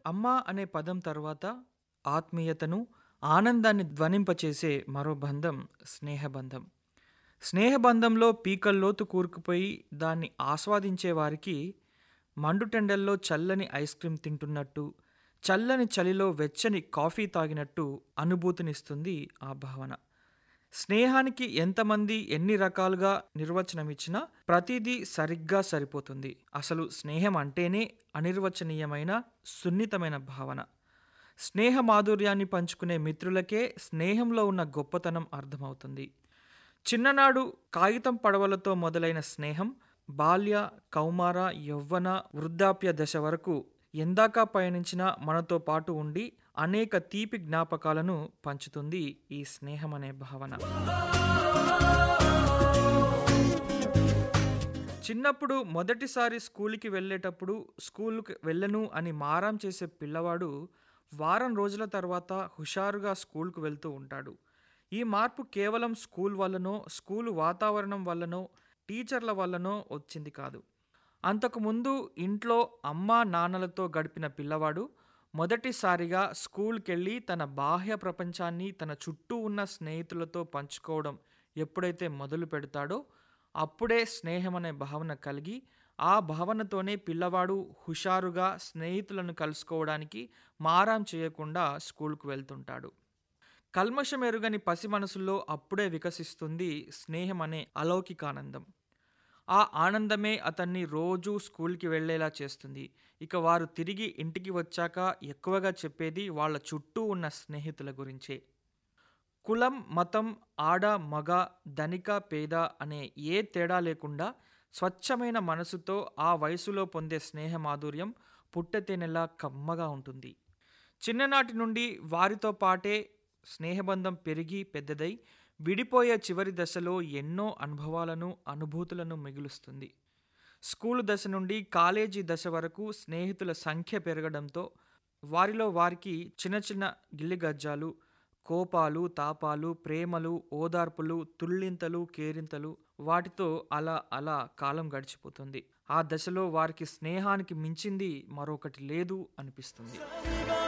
అమ్మ అనే పదం తర్వాత ఆత్మీయతను ఆనందాన్ని ధ్వనింపచేసే మరో బంధం స్నేహబంధం స్నేహబంధంలో పీకల్లోతు కూరుకుపోయి దాన్ని ఆస్వాదించే వారికి మండుటెండల్లో చల్లని ఐస్ క్రీం తింటున్నట్టు చల్లని చలిలో వెచ్చని కాఫీ తాగినట్టు అనుభూతినిస్తుంది ఆ భావన స్నేహానికి ఎంతమంది ఎన్ని రకాలుగా నిర్వచనమిచ్చినా ప్రతిదీ సరిగ్గా సరిపోతుంది అసలు స్నేహం అంటేనే అనిర్వచనీయమైన సున్నితమైన భావన స్నేహ మాధుర్యాన్ని పంచుకునే మిత్రులకే స్నేహంలో ఉన్న గొప్పతనం అర్థమవుతుంది చిన్ననాడు కాగితం పడవలతో మొదలైన స్నేహం బాల్య కౌమార యవ్వన వృద్ధాప్య దశ వరకు ఎందాక పయనించినా మనతో పాటు ఉండి అనేక తీపి జ్ఞాపకాలను పంచుతుంది ఈ స్నేహం అనే భావన చిన్నప్పుడు మొదటిసారి స్కూల్కి వెళ్ళేటప్పుడు స్కూల్కి వెళ్ళను అని మారం చేసే పిల్లవాడు వారం రోజుల తర్వాత హుషారుగా స్కూల్కు వెళ్తూ ఉంటాడు ఈ మార్పు కేవలం స్కూల్ వల్లనో స్కూలు వాతావరణం వల్లనో టీచర్ల వల్లనో వచ్చింది కాదు అంతకుముందు ఇంట్లో అమ్మా నాన్నలతో గడిపిన పిల్లవాడు మొదటిసారిగా స్కూల్కెళ్ళి తన బాహ్య ప్రపంచాన్ని తన చుట్టూ ఉన్న స్నేహితులతో పంచుకోవడం ఎప్పుడైతే మొదలు పెడతాడో అప్పుడే స్నేహం అనే భావన కలిగి ఆ భావనతోనే పిల్లవాడు హుషారుగా స్నేహితులను కలుసుకోవడానికి మారాం చేయకుండా స్కూల్కు వెళ్తుంటాడు కల్మషం ఎరుగని పసి మనసుల్లో అప్పుడే వికసిస్తుంది స్నేహం అనే అలౌకికానందం ఆ ఆనందమే అతన్ని రోజూ స్కూల్కి వెళ్ళేలా చేస్తుంది ఇక వారు తిరిగి ఇంటికి వచ్చాక ఎక్కువగా చెప్పేది వాళ్ళ చుట్టూ ఉన్న స్నేహితుల గురించే కులం మతం ఆడ మగ ధనిక పేద అనే ఏ తేడా లేకుండా స్వచ్ఛమైన మనసుతో ఆ వయసులో పొందే స్నేహ మాధుర్యం పుట్టతేనెలా కమ్మగా ఉంటుంది చిన్ననాటి నుండి వారితో పాటే స్నేహబంధం పెరిగి పెద్దదై విడిపోయే చివరి దశలో ఎన్నో అనుభవాలను అనుభూతులను మిగులుస్తుంది స్కూలు దశ నుండి కాలేజీ దశ వరకు స్నేహితుల సంఖ్య పెరగడంతో వారిలో వారికి చిన్న చిన్న గిల్లిగజ్జాలు కోపాలు తాపాలు ప్రేమలు ఓదార్పులు తుళ్ళింతలు కేరింతలు వాటితో అలా అలా కాలం గడిచిపోతుంది ఆ దశలో వారికి స్నేహానికి మించింది మరొకటి లేదు అనిపిస్తుంది